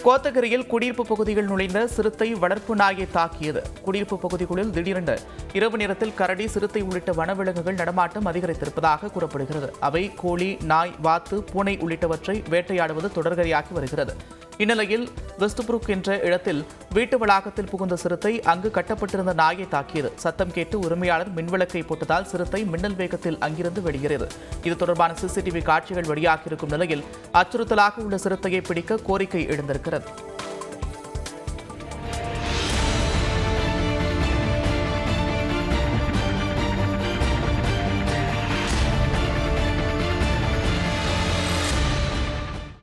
கோத்தகிரியில் குடியிருப்பு பகுதியில் நுழைந்த சிறுத்தை வளர்ப்பு நாயை தாக்கியது குடியிருப்பு பகுதிகளில் திடீரென்று இரவு நேரத்தில் கரடி சிறுத்தை உள்ளிட்ட வனவிலங்குகள் நடமாட்டம் அதிகரித்திருப்பதாக கூறப்படுகிறது அவை கோழி நாய் வாத்து பூனை உள்ளிட்டவற்றை வேட்டையாடுவது தொடர்கதையாகி வருகிறது இந்நிலையில் வெஸ்ட்புரூக் என்ற இடத்தில் வீட்டு வளாகத்தில் புகுந்த சிறுத்தை அங்கு கட்டப்பட்டிருந்த நாயை தாக்கியது சத்தம் கேட்டு உரிமையாளர் மின்விளக்கை போட்டதால் சிறுத்தை மின்னல் வேகத்தில் அங்கிருந்து வெளியேறியது இது தொடர்பான சிசிடிவி காட்சிகள் வெளியாகியிருக்கும் நிலையில் அச்சுறுத்தலாக உள்ள சிறுத்தையை பிடிக்க கோரிக்கை எழுந்திருக்கிறது